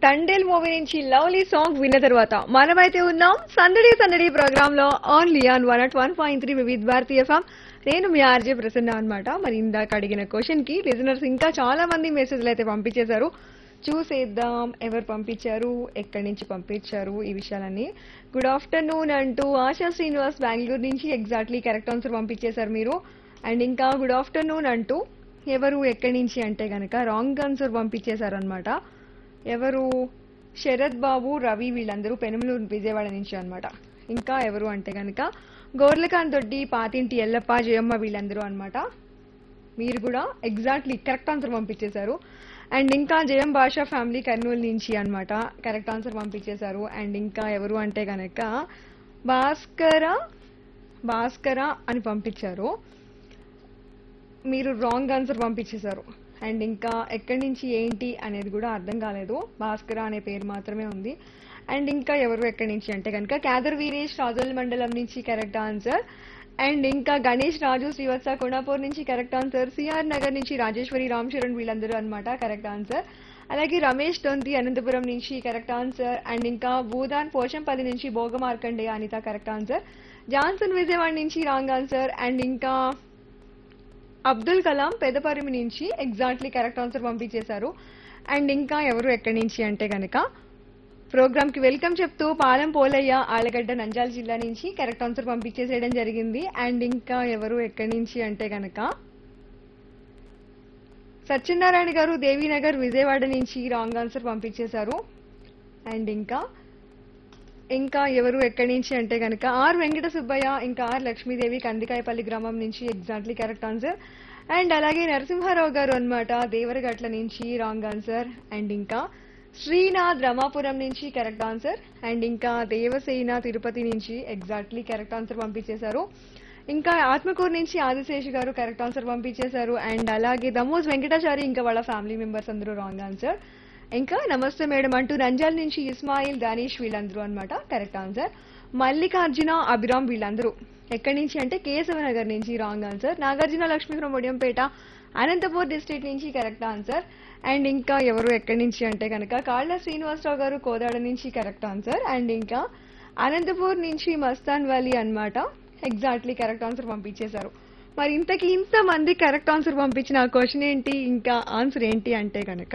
Thandel movie నుంచి lovely song విన్న తర్వాత మనమైతే ఉన్నాం సందడి సందడి ప్రోగ్రామ్ లో only on one at one point three Vividh Bharati FM నేను మీ ఆర్జే ప్రసన్న అన్నమాట మరి ఇందాక అడిగిన క్వశ్చన్ కి లిజనర్స్ ఇంకా చాలా మంది మెసేజ్లు అయితే పంపించేశారు చూసేద్దాం ఎవరు పంపించారు ఎక్కడి నుంచి పంపించారు ఈ విషయాలన్నీ గుడ్ ఆఫ్టర్నూన్ అంటూ ఆశా శ్రీనివాస్ బెంగళూరు నుంచి ఎగ్జాక్ట్లీ కరెక్ట్ ఆన్సర్ పంపించేశారు మీరు అండ్ ఇంకా గుడ్ ఆఫ్టర్నూన్ అంటూ ఎవరు ఎక్కడి నుంచి అంటే గనక రాంగ్ ఆన్సర్ పంపించేశారు అనమాట ఎవరు శరత్ బాబు రవి వీళ్ళందరూ పెనుమలూరు విజయవాడ నుంచి అన్నమాట ఇంకా ఎవరు అంటే గనక గోర్లకాంత్ దొడ్డి పాతింటి ఎల్లప్ప జయమ్మ వీళ్ళందరూ అన్నమాట మీరు కూడా ఎగ్జాక్ట్లీ కరెక్ట్ ఆన్సర్ పంపించేశారు అండ్ ఇంకా జయం భాషా ఫ్యామిలీ కర్నూలు నుంచి అన్నమాట కరెక్ట్ ఆన్సర్ పంపించేశారు అండ్ ఇంకా ఎవరు అంటే గనక భాస్కర భాస్కర అని పంపించారు మీరు రాంగ్ ఆన్సర్ పంపించేశారు అండ్ ఇంకా ఎక్కడి నుంచి ఏంటి అనేది కూడా అర్థం కాలేదు భాస్కర అనే పేరు మాత్రమే ఉంది అండ్ ఇంకా ఎవరు ఎక్కడి నుంచి అంటే కనుక క్యాదర్ వీరేష్ రాజోల్ మండలం నుంచి కరెక్ట్ ఆన్సర్ అండ్ ఇంకా గణేష్ రాజు శ్రీవత్స కొనాపూర్ నుంచి కరెక్ట్ ఆన్సర్ సిఆర్ నగర్ నుంచి రాజేశ్వరి రామ్ చరణ్ వీళ్ళందరూ అన్నమాట కరెక్ట్ ఆన్సర్ అలాగే రమేష్ దొంతి అనంతపురం నుంచి కరెక్ట్ ఆన్సర్ అండ్ ఇంకా భూదాన్ పోషంపల్లి నుంచి Bhoga Markande Anitha correct answer Johnson Vijayawada నుంచి రాంగ్ ఆన్సర్ అండ్ ఇంకా అబ్దుల్ కలాం పెదపరిమి నుంచి ఎగ్జాక్ట్లీ కరెక్ట్ ఆన్సర్ పంపించేశారు అండ్ ఇంకా ఎవరు ఎక్కడి నుంచి అంటే గనక ప్రోగ్రామ్ కి వెల్కమ్ చెప్తూ పాలెం పోలయ్య ఆలగడ్డ నంజాల జిల్లా నుంచి కరెక్ట్ ఆన్సర్ పంపించేసేయడం జరిగింది అండ్ ఇంకా ఎవరు ఎక్కడి నుంచి అంటే గనక సత్యనారాయణ గారు దేవీనగర్ విజయవాడ నుంచి రాంగ్ ఆన్సర్ పంపించేశారు అండ్ ఇంకా ఇంకా ఎవరు ఎక్కడి నుంచి అంటే కనుక ఆర్ వెంకట సుబ్బయ్య ఇంకా ఆర్ లక్ష్మీదేవి కందికాయపల్లి గ్రామం నుంచి ఎగ్జాక్ట్లీ కరెక్ట్ ఆన్సర్ అండ్ అలాగే నరసింహారావు గారు అన్నమాట దేవరగట్ల నుంచి రాంగ్ ఆన్సర్ అండ్ ఇంకా శ్రీనాథ్ రమాపురం నుంచి కరెక్ట్ ఆన్సర్ అండ్ ఇంకా దేవసేన తిరుపతి నుంచి ఎగ్జాక్ట్లీ కరెక్ట్ ఆన్సర్ పంపించేశారు ఇంకా ఆత్మకూరు నుంచి ఆదిశేష్ గారు కరెక్ట్ ఆన్సర్ పంపించేశారు అండ్ అలాగే దమోజ్ వెంకటాచారి ఇంకా వాళ్ళ ఫ్యామిలీ మెంబర్స్ అందరూ రాంగ్ ఆన్సర్ ఇంకా నమస్తే మేడం అంటూ రంజాల్ నుంచి ఇస్మాయిల్ దానిష్ వీళ్ళందరూ అన్నమాట కరెక్ట్ ఆన్సర్ మల్లికార్జున అభిరామ్ వీళ్ళందరూ ఎక్కడి నుంచి అంటే కేశవనగర్ నుంచి wrong answer Nagarjuna Lakshmipuram Odiyampeta Anantapur district నుంచి కరెక్ట్ ఆన్సర్ అండ్ ఇంకా ఎవరు ఎక్కడి నుంచి అంటే కనుక కాళ్ళ శ్రీనివాసరావు గారు కోదాడ నుంచి కరెక్ట్ ఆన్సర్ అండ్ ఇంకా అనంతపూర్ నుంచి మస్తాన్ వ్యాలీ అన్నమాట ఎగ్జాక్ట్లీ కరెక్ట్ ఆన్సర్ పంపించేశారు మరి ఇంతకీ ఇంతమంది కరెక్ట్ ఆన్సర్ పంపించిన క్వశ్చన్ ఏంటి ఇంకా ఆన్సర్ ఏంటి అంటే కనుక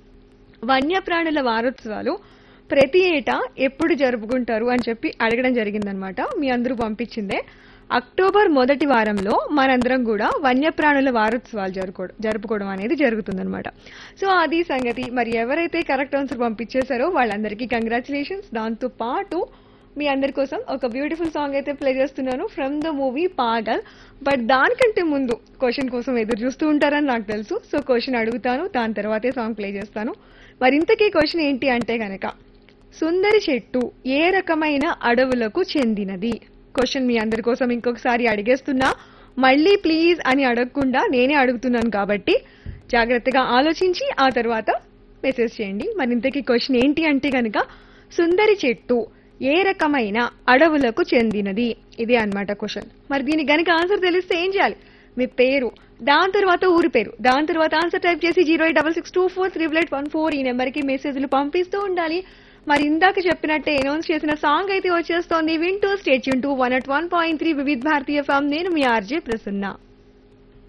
వన్యప్రాణుల వారోత్సవాలు ప్రతి ఏటా ఎప్పుడు జరుపుకుంటారు అని చెప్పి అడగడం జరిగిందనమాట మీ అందరూ పంపించిందే అక్టోబర్ మొదటి వారంలో మనందరం కూడా వన్యప్రాణుల వారోత్సవాలు జరుపుకో జరుపుకోవడం అనేది జరుగుతుందన్నమాట సో అది సంగతి మరి ఎవరైతే కరెక్ట్ ఆన్సర్ పంపించేశారో వాళ్ళందరికీ కంగ్రాచులేషన్స్ దాంతో పాటు మీ అందరి కోసం ఒక బ్యూటిఫుల్ సాంగ్ అయితే ప్లే చేస్తున్నాను from the movie Pagal but దానికంటే ముందు క్వశ్చన్ కోసం ఎదురు చూస్తూ ఉంటారని నాకు తెలుసు సో క్వశ్చన్ అడుగుతాను దాని తర్వాతే సాంగ్ ప్లే చేస్తాను మరి ఇంతకీ క్వశ్చన్ ఏంటి అంటే గనక సుందరి చెట్టు ఏ రకమైన అడవులకు చెందినది క్వశ్చన్ మీ అందరి కోసం ఇంకొకసారి అడిగేస్తున్నా మళ్ళీ ప్లీజ్ అని అడగకుండా నేనే అడుగుతున్నాను కాబట్టి జాగ్రత్తగా ఆలోచించి ఆ తర్వాత మెసేజ్ చేయండి మరి ఇంతకీ క్వశ్చన్ ఏంటి అంటే గనక సుందరి చెట్టు ఏ రకమైన అడవులకు చెందినది ఇదే అన్నమాట క్వశ్చన్ మరి దీనికి గనక ఆన్సర్ తెలిస్తే ఏం చేయాలి మీ పేరు దాని తర్వాత ఊరి పేరు దాని తర్వాత ఆన్సర్ టైప్ చేసి zero eight double six two four triple eight one four ఈ నెంబర్కి మెసేజ్లు పంపిస్తూ ఉండాలి మరి ఇందాక చెప్పినట్టే అనౌన్స్ చేసిన సాంగ్ అయితే వచ్చేస్తోంది వింటూ stay tuned to one at one point three Vividh Bharati FM నేను మీ ఆర్జే ప్రసన్న